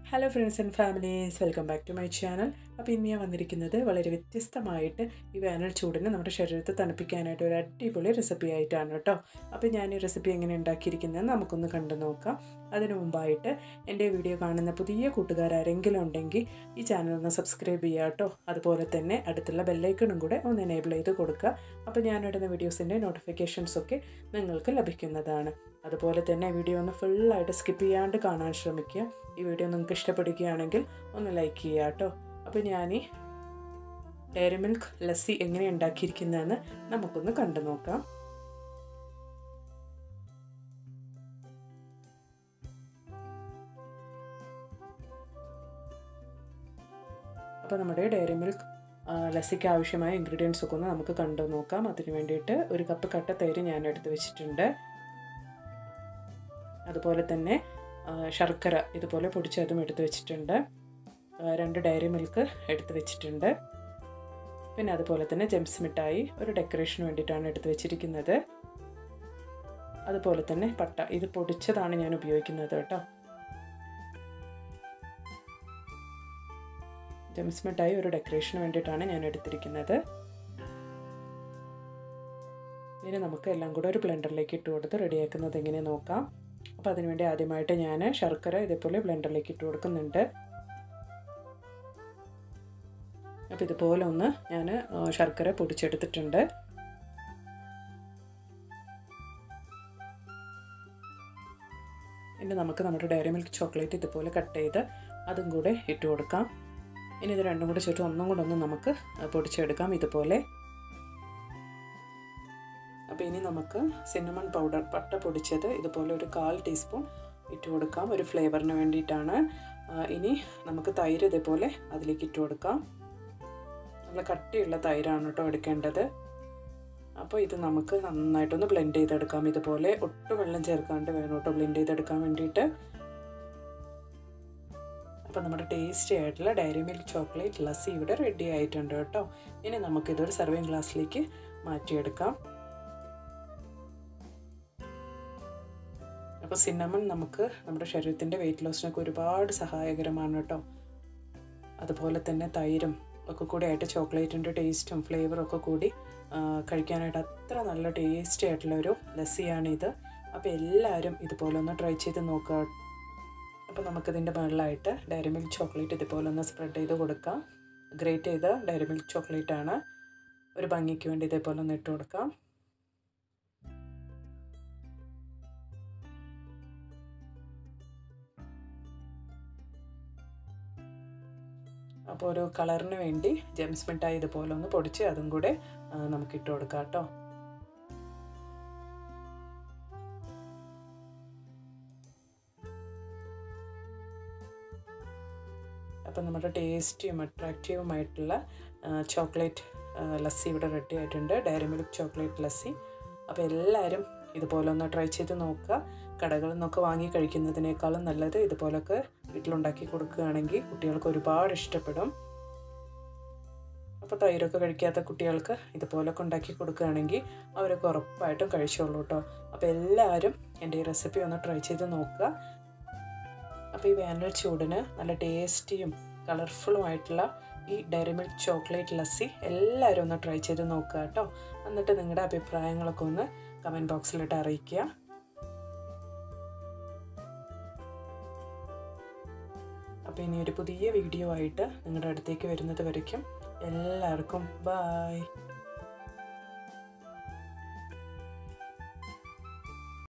hello friends and families welcome back to my channel അപ്പോൾ ഇന്ന് ഞാൻ വന്നിരിക്കുന്നത് വളരെ വ്യത്യസ്തമായിട്ട് ഈ വേനൽ ചൂടിന് നമ്മുടെ ശരീരത്തെ തണുപ്പിക്കാനായിട്ട് ഒരു അടിപൊളി റെസിപ്പി ആയിട്ടാണ് കേട്ടോ അപ്പോൾ ഞാൻ ഈ റെസിപ്പി എങ്ങനെ ഉണ്ടാക്കിയിരിക്കുന്നത് നമുക്കൊന്ന് കണ്ടു നോക്കാം അതിനു മുമ്പായിട്ട് എൻ്റെ വീഡിയോ കാണുന്ന പുതിയ കൂട്ടുകാരെങ്കിലും ഉണ്ടെങ്കിൽ ഈ ചാനൽ ഒന്ന് സബ്സ്ക്രൈബ് ചെയ്യുക കേട്ടോ അതുപോലെ തന്നെ അടുത്തുള്ള ബെല്ലൈക്കണും കൂടെ ഒന്ന് എനേബിൾ ചെയ്ത് കൊടുക്കുക അപ്പോൾ ഞാനിടുന്ന വീഡിയോസിൻ്റെ നോട്ടിഫിക്കേഷൻസ് ഒക്കെ നിങ്ങൾക്ക് ലഭിക്കുന്നതാണ് അതുപോലെ തന്നെ വീഡിയോ ഒന്ന് ഫുള്ളായിട്ട് സ്കിപ്പ് ചെയ്യാണ്ട് കാണാൻ ശ്രമിക്കുക ഈ വീഡിയോ നിങ്ങൾക്ക് ഇഷ്ടപ്പെടുകയാണെങ്കിൽ ഒന്ന് ലൈക്ക് ചെയ്യുക കേട്ടോ അപ്പോൾ ഞാൻ ഈ ഡയറി മിൽക്ക് ലസ്സി എങ്ങനെ ഉണ്ടാക്കിയിരിക്കുന്നതെന്ന് നമുക്കൊന്ന് കണ്ടു നോക്കാം അപ്പോൾ നമ്മുടെ ഡയറി മിൽക്ക് ലസ്സിക്ക് ആവശ്യമായ ഇൻഗ്രീഡിയൻസ് ഒക്കെ ഒന്ന് നമുക്ക് കണ്ടു നോക്കാം അതിന് വേണ്ടിയിട്ട് ഒരു കപ്പ് കട്ട തൈര് ഞാൻ എടുത്ത് വെച്ചിട്ടുണ്ട് അതുപോലെ തന്നെ ശർക്കര ഇതുപോലെ പൊടിച്ചതും എടുത്ത് വെച്ചിട്ടുണ്ട് രണ്ട് ഡയറി മിൽക്ക് എടുത്ത് വെച്ചിട്ടുണ്ട് പിന്നെ അതുപോലെ തന്നെ ജെംസ് മിഠായി ഒരു ഡെക്കറേഷന് വേണ്ടിയിട്ടാണ് എടുത്ത് വെച്ചിരിക്കുന്നത് അതുപോലെ തന്നെ പട്ട ഇത് പൊടിച്ചതാണ് ഞാൻ ഉപയോഗിക്കുന്നത് കേട്ടോ ജെംസ് മിഠായി ഒരു ഡെക്കറേഷന് വേണ്ടിയിട്ടാണ് ഞാൻ എടുത്തിരിക്കുന്നത് ഇനി നമുക്ക് എല്ലാം കൂടെ ഒരു ബ്ലെൻഡറിലേക്ക് ഇട്ട് കൊടുത്ത് റെഡിയാക്കുന്നത് എങ്ങനെ നോക്കാം അപ്പോൾ അതിനുവേണ്ടി ആദ്യമായിട്ട് ഞാൻ ശർക്കര ഇതേപോലെ ബ്ലെൻഡറിലേക്ക് ഇട്ട് കൊടുക്കുന്നുണ്ട് അപ്പോൾ ഇതുപോലെ ഒന്ന് ഞാൻ ശർക്കര പൊടിച്ചെടുത്തിട്ടുണ്ട് ഇനി നമുക്ക് നമ്മുടെ ഡയറി മിൽക്ക് ചോക്ലേറ്റ് ഇതുപോലെ കട്ട് ചെയ്ത് അതും കൂടെ ഇട്ട് കൊടുക്കാം ഇനി ഇത് രണ്ടും കൂടെ ചുറ്റും ഒന്നും കൂടെ ഒന്ന് നമുക്ക് പൊടിച്ചെടുക്കാം ഇതുപോലെ അപ്പോൾ ഇനി നമുക്ക് സിന്നമൺ പൗഡർ പട്ട പൊടിച്ചത് ഇതുപോലെ ഒരു കാൽ ടീസ്പൂൺ ഇട്ട് കൊടുക്കാം ഒരു ഫ്ലേവറിന് വേണ്ടിയിട്ടാണ് ഇനി നമുക്ക് തൈര് ഇതേപോലെ അതിലേക്ക് ഇട്ട് കൊടുക്കാം നല്ല കട്ടിയുള്ള തൈരാണ് കേട്ടോ എടുക്കേണ്ടത് അപ്പോൾ ഇത് നമുക്ക് നന്നായിട്ടൊന്ന് ബ്ലെൻഡ് ചെയ്തെടുക്കാം ഇതുപോലെ ഒട്ടും വെള്ളം ചേർക്കാണ്ട് വേണം കേട്ടോ ബ്ലെൻഡ് ചെയ്തെടുക്കാൻ വേണ്ടിയിട്ട് അപ്പോൾ നമ്മുടെ ടേസ്റ്റി ആയിട്ടുള്ള ഡയറി മിൽക്ക് ചോക്ലേറ്റ് ലസ്സി ഇവിടെ റെഡി ആയിട്ടുണ്ട് കേട്ടോ ഇനി നമുക്കിതൊരു സർവിങ് ഗ്ലാസ്സിലേക്ക് മാറ്റിയെടുക്കാം അപ്പോൾ സിന്നമൺ നമുക്ക് നമ്മുടെ ശരീരത്തിൻ്റെ വെയിറ്റ് ലോസിനൊക്കെ ഒരുപാട് സഹായകരമാണ് കേട്ടോ അതുപോലെ തന്നെ തൈരും ഒക്കെ കൂടി ആയിട്ട് ചോക്ലേറ്റിൻ്റെ ടേസ്റ്റും ഫ്ലേവറും ഒക്കെ കൂടി കഴിക്കാനായിട്ട് അത്ര നല്ല ടേസ്റ്റി ആയിട്ടുള്ളൊരു ലസ്സിയാണിത് അപ്പോൾ എല്ലാവരും ഇതുപോലെ ഒന്ന് ട്രൈ ചെയ്ത് നോക്കുക അപ്പോൾ നമുക്കിതിൻ്റെ മുകളിലായിട്ട് ഡയറി മിൽക്ക് ചോക്ലേറ്റ് ഇതുപോലെ ഒന്ന് സ്പ്രെഡ് ചെയ്ത് കൊടുക്കാം ഗ്രേറ്റ് ചെയ്ത ഡയറി മിൽക്ക് ചോക്ലേറ്റ് ആണ് ഒരു ഭംഗിക്ക് വേണ്ടി ഇതേപോലെ ഒന്ന് ഇട്ട് കൊടുക്കാം അപ്പോൾ ഒരു കളറിന് വേണ്ടി ജെംസ് മിഠായി ഇതുപോലെ ഒന്ന് പൊടിച്ച് അതും കൂടെ നമുക്ക് ഇട്ട് കൊടുക്കാം കേട്ടോ അപ്പം നമ്മുടെ ടേസ്റ്റിയും അട്രാക്റ്റീവുമായിട്ടുള്ള ചോക്ലേറ്റ് ലസ്സി ഇവിടെ റെഡി ആയിട്ടുണ്ട് ഡയറി മിൽക്ക് ചോക്ലേറ്റ് ലസ്സി അപ്പോൾ എല്ലാവരും ഇതുപോലെ ഒന്ന് ട്രൈ ചെയ്ത് നോക്കുക കടകളിൽ നിന്നൊക്കെ വാങ്ങി കഴിക്കുന്നതിനേക്കാളും നല്ലത് ഇതുപോലൊക്കെ വീട്ടിലുണ്ടാക്കി കൊടുക്കുകയാണെങ്കിൽ കുട്ടികൾക്ക് ഒരുപാട് ഇഷ്ടപ്പെടും അപ്പോൾ തൈരൊക്കെ കഴിക്കാത്ത കുട്ടികൾക്ക് ഇതുപോലൊക്കെ ഉണ്ടാക്കി കൊടുക്കുകയാണെങ്കിൽ അവരൊക്കെ ഉറപ്പായിട്ടും കഴിച്ചോളൂ കേട്ടോ അപ്പോൾ എല്ലാവരും എൻ്റെ ഈ റെസിപ്പി ഒന്ന് ട്രൈ ചെയ്ത് നോക്കുക അപ്പോൾ ഈ വേനൽ ചൂടിന് നല്ല ടേസ്റ്റിയും കളർഫുള്ളും ആയിട്ടുള്ള ഈ ഡയറി മിൽക്ക് ചോക്ലേറ്റ് ലസ്സി എല്ലാവരും ഒന്ന് ട്രൈ ചെയ്ത് നോക്കുക കേട്ടോ എന്നിട്ട് നിങ്ങളുടെ അഭിപ്രായങ്ങളൊക്കെ ഒന്ന് കമൻറ്റ് ബോക്സിലിട്ട് അറിയിക്കുക അപ്പോൾ ഇനി ഒരു പുതിയ വീഡിയോ ആയിട്ട് നിങ്ങളുടെ അടുത്തേക്ക് വരുന്നത് വരയ്ക്കും എല്ലാവർക്കും ബായ്